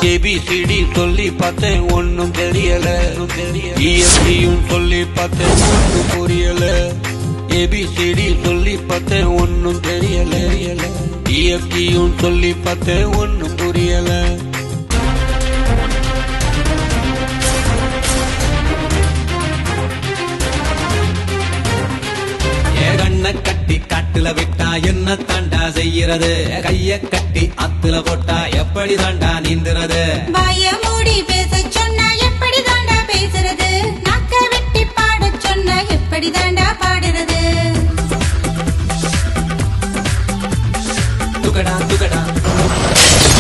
ABCD சொல்லி பார்த்தேன் ஒன்னும் தெரியல இஎஃப்டியும் சொல்லி பார்த்தேன் ஒன்னும் புரியல ஏபிசிடி சொல்லி பார்த்தேன் ஒன்னும் தெரியல இஎஃப்டியும் சொல்லி பார்த்தேன் ஒன்னும் புரியல ஏ கண்ண கட்டி காட்டுல விட்டா என்ன தாண்டா செய்யறது கைய கட்டி அத்துல போட்டா எப்படி தாண்டா நீந்துறது வாய மூடி பேச சொன்னா எப்படி தாண்டா பேசுறது நாக்க வெட்டி பாட சொன்னா எப்படி தாண்டா பாடுறது துகடா துகடா